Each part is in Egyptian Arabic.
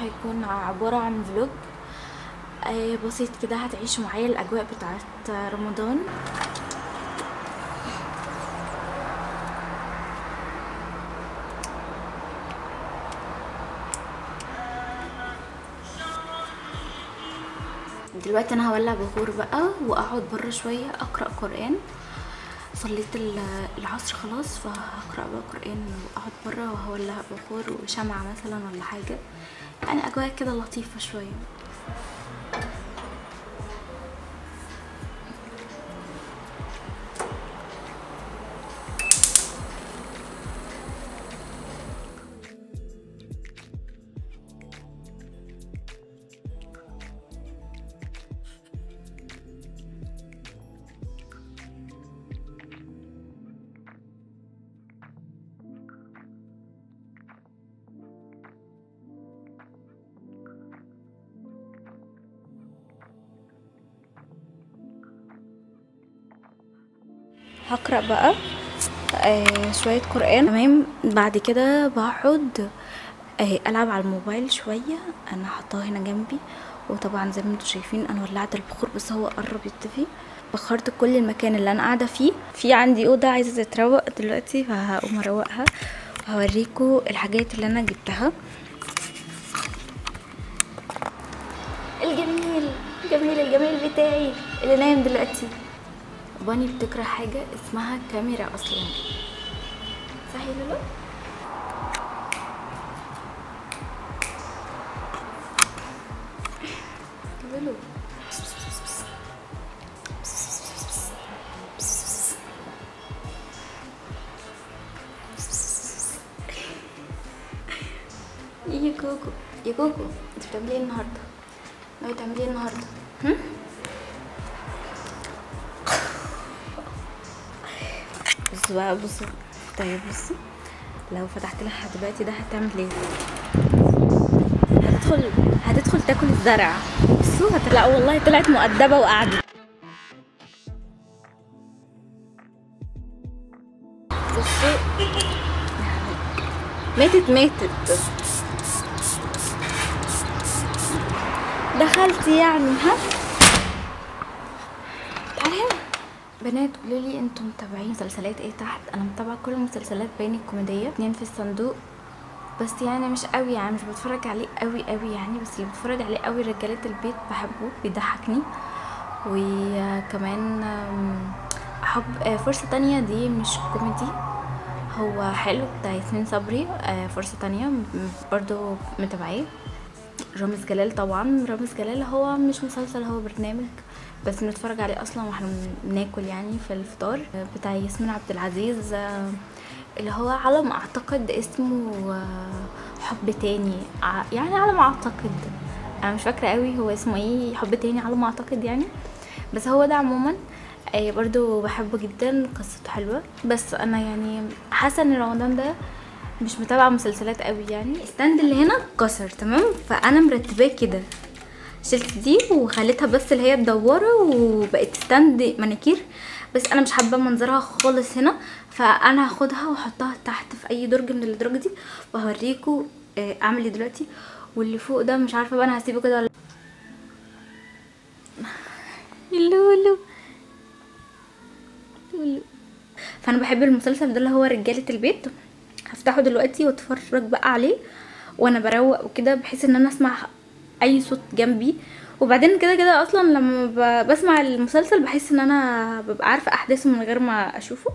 هيكون عبارة عن فلوج آه، بسيط كده هتعيشوا معايا الاجواء بتاعت رمضان دلوقتي انا هولع بخور بقى واقعد بره شويه اقرا قران صليت ال- العصر خلاص فهقرا بقى قران واقعد بره وهولع بخور وشمعة مثلا ولا حاجه يعني اجواء كده لطيفه شويه هقرا بقى آه شويه قران تمام بعد كده بقعد آه العب على الموبايل شويه انا حطاه هنا جنبي وطبعا زي ما انتم شايفين انا ولعت البخور بس هو قرب يطفي بخرت كل المكان اللي انا قاعده فيه في عندي اوضه عايزه تتروق دلوقتي فهقوم اروقها وهوريكم الحاجات اللي انا جبتها الجميل الجميل الجميل بتاعي اللي نايم دلوقتي باني بتكره حاجة اسمها كاميرا أصلا صح يا لولو؟ لولو يا كوكو يا كوكو انت بتعملي ايه النهارده؟ ناوي تعملي ايه النهارده؟ هم؟ بصوا بقى بصوا طيب بصوا لو فتحت لها دلوقتي ده هتعمل ايه هتدخل هتدخل تاكل الزرع بصوا هتلاقوا والله طلعت مؤدبه وقعدت بصوا يعني ماتت ماتت دخلت يعني ها تعالي هنا بنات قولوا لي انتم متابعين مسلسلات ايه تحت انا متابعه كل المسلسلات بين الكوميديه اتنين في الصندوق بس يعني مش قوي يعني مش بتفرج عليه قوي قوي يعني بس اللي بتفرج عليه قوي رجاله البيت بحبه بيضحكني وكمان آم، احب آه، فرصه تانية دي مش كوميدي هو حلو بتاع ياسمين صبري آه، فرصه تانية م- برضو متابعاه رامز جلال طبعا رامز جلال هو مش مسلسل هو برنامج بس بنتفرج عليه اصلا واحنا بناكل يعني في الفطار بتاع ياسمين عبد العزيز آه، اللي هو على ما اعتقد اسمه آه، حب تاني ع- يعني على ما اعتقد انا مش فاكره قوي هو اسمه ايه حب تاني على ما اعتقد يعني بس هو ده عموما آه، برضو بحبه جدا قصته حلوه بس انا يعني حاسه ان رمضان ده مش متابعه مسلسلات قوي يعني الستاند اللي هنا اتكسر تمام فانا مرتباه كده شلت دي وخليتها بس اللي هي مدوره وبقت ستاند مانيكير بس انا مش حابه منظرها خالص هنا فانا هاخدها واحطها تحت في اي درج من الادراج دي وهوريكم آه، اعمل ايه دلوقتي واللي فوق ده مش عارفه بقى انا هسيبه كده ولا لولو لولو فانا بحب المسلسل ده اللي هو رجاله البيت هفتحه دلوقتي واتفرج بقى عليه وانا بروق وكده بحيث ان انا اسمع اي صوت جنبي وبعدين كده كده اصلا لما ب- بسمع المسلسل بحس ان انا ببقى عارفه احداثه من غير ما اشوفه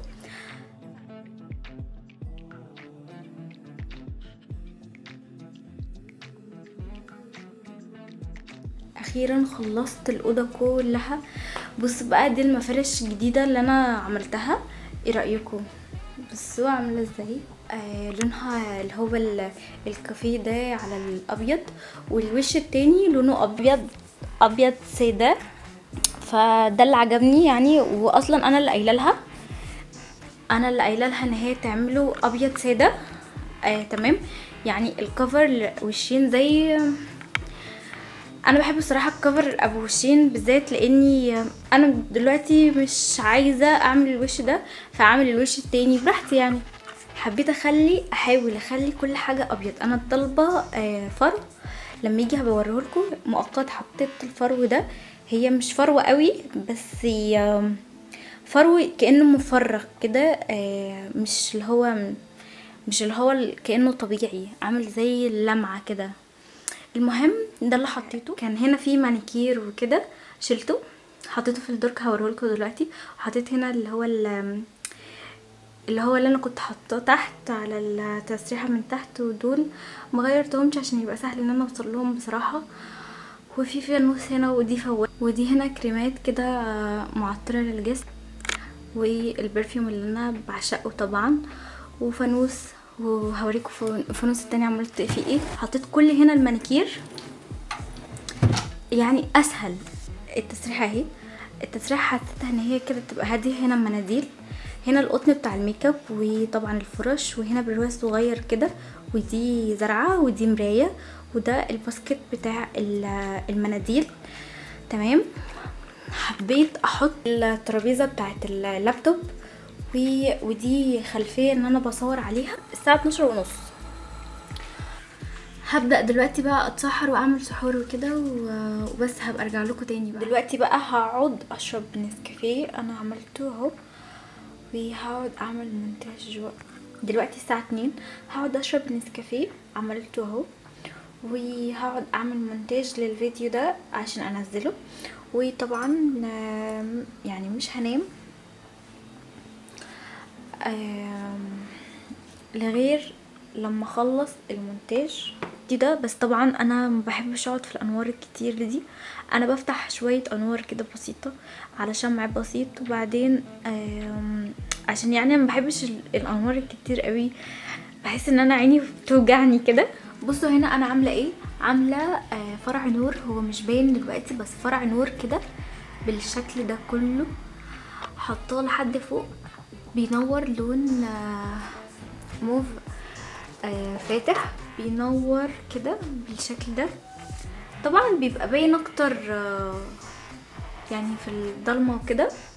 اخيرا خلصت الاوضه كلها بص بقى دي المفارش الجديده اللي انا عملتها ايه رايكم بصوا عامله ازاي آه لونها اللي هو ال- الكافيه ده على الابيض والوش التاني لونه ابيض ابيض ساده فده اللي عجبني يعني واصلا انا اللي قايله لها انا اللي قايله لها ان هي تعمله ابيض ساده آه تمام يعني الكفر وشين زي انا بحب الصراحه الكفر ابو وشين بالذات لاني انا دلوقتي مش عايزه اعمل الوش ده فاعمل الوش التاني براحتي يعني حبيت اخلي احاول اخلي كل حاجه ابيض انا طالبه آه، فرو لما يجي هبوريهولكوا مؤقت حطيت الفرو ده هي مش فروة قوي بس هي فرو كأنه مفرغ كده آه، مش اللي هو مش اللي هو ال- كأنه طبيعي عامل زي اللمعة كده المهم ده اللي حطيته كان هنا في مانيكير وكده شلته حطيته في الدرج هوريهولكوا دلوقتي وحطيت هنا اللي هو ال- اللي هو اللي انا كنت حاطاه تحت على التسريحه من تحت ودول مغيرتهمش عشان يبقى سهل ان انا اوصل لهم بصراحه وفي فانوس هنا ودي فوات ودي هنا كريمات كده آه، معطره للجسم والبرفيوم اللي انا بعشقه طبعا وفانوس وهوريكم فن- الفانوس التاني عملت فيه ايه حطيت كل هنا المانيكير يعني اسهل التسريحه اهي التسريحه حسيتها ان هي كده تبقى هاديه هنا المناديل هنا القطن بتاع الميك اب وطبعا الفرش وهنا برواز صغير كده ودي زرعه ودي مرايه وده الباسكت بتاع ال- المناديل تمام حبيت احط الترابيزه بتاعت اللابتوب و- ودي خلفيه ان انا بصور عليها الساعه 12 ونص هبدا دلوقتي بقى اتسحر واعمل سحور وكده و- وبس هبقى ارجع لكم تاني بقى. دلوقتي بقى هقعد اشرب نسكافيه انا عملته اهو وهقعد اعمل مونتاج بقى. دلوقتي الساعه 2 هقعد اشرب نسكافيه عملته اهو وهقعد اعمل مونتاج للفيديو ده عشان انزله وطبعا آم، يعني مش هنام آم، لغير لما اخلص المونتاج دي ده بس طبعا انا ما بحبش اقعد في الانوار الكتير دي انا بفتح شويه انوار كده بسيطه على شمع بسيط وبعدين آم، عشان يعني أنا ما بحبش ال- الانوار الكتير قوي بحس ان انا عيني بتوجعني كده بصوا هنا انا عامله ايه عامله آه، فرع نور هو مش باين دلوقتي بس فرع نور كده بالشكل ده كله حطاه لحد فوق بينور لون آه، موف آه، فاتح بينور كده بالشكل ده طبعا بيبقى باين اكتر آه، يعني في الضلمه وكده